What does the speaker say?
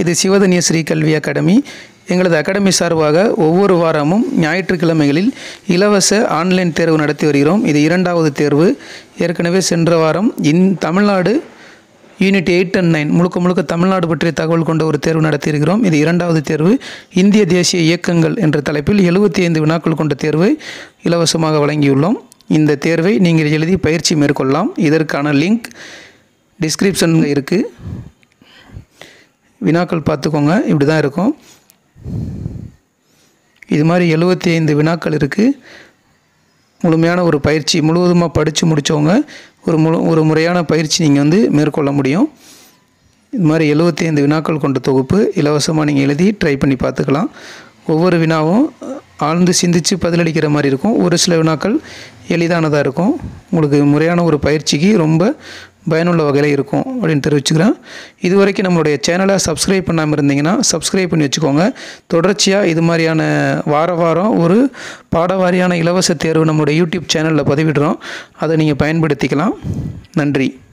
இது சிவதனிய ஸ்ரீ கல்வி அகாடமி எங்களது அகாடமி சார்பாக ஒவ்வொரு வாரமும் ஞாயிற்றுக்கிழமைகளில் இலவச ஆன்லைன் தேர்வு நடத்தி வருகிறோம் இது இரண்டாவது தேர்வு ஏற்கனவே சென்ற வாரம் in Tamil Nadu unit eight and nine முழுக்க முழுக்க தமிழ்நாடு பற்றிய தகவல் கொண்ட ஒரு தேர்வு நடத்தியிருக்கிறோம் இது இரண்டாவது தேர்வு இந்திய தேசிய இயக்கங்கள் என்ற தலைப்பில் எழுபத்தி ஐந்து வினாக்கள் கொண்ட தேர்வை இலவசமாக வழங்கியுள்ளோம் இந்த தேர்வை நீங்கள் எழுதி பயிற்சி மேற்கொள்ளலாம் இதற்கான லிங்க் டிஸ்கிரிப்ஷனில் இருக்குது வினாக்கள் பார்த்துக்கோங்க இப்படி தான் இருக்கும் இது மாதிரி எழுபத்தி ஐந்து வினாக்கள் இருக்குது முழுமையான ஒரு பயிற்சி முழுவதுமாக படித்து முடித்தவங்க ஒரு முழு ஒரு முறையான பயிற்சி நீங்கள் வந்து மேற்கொள்ள முடியும் இது மாதிரி எழுபத்தி ஐந்து வினாக்கள் கொண்ட தொகுப்பு இலவசமாக நீங்கள் எழுதி ட்ரை பண்ணி பார்த்துக்கலாம் ஒவ்வொரு வினாவும் ஆழ்ந்து சிந்தித்து பதிலளிக்கிற மாதிரி இருக்கும் ஒரு சில வினாக்கள் எளிதானதாக இருக்கும் உங்களுக்கு முறையான ஒரு பயிற்சிக்கு ரொம்ப பயனுள்ள வகையில் இருக்கும் அப்படின்னு தெரிவிச்சுக்கிறேன் இது வரைக்கும் நம்மளுடைய சேனலை சப்ஸ்கிரைப் பண்ணாமல் இருந்தீங்கன்னா சப்ஸ்கிரைப் பண்ணி வச்சுக்கோங்க தொடர்ச்சியாக இது மாதிரியான வார வாரம் ஒரு பாடவாரியான இலவச தேர்வு நம்மளுடைய யூடியூப் சேனலில் பதிவிடுறோம் அதை நீங்கள் பயன்படுத்திக்கலாம் நன்றி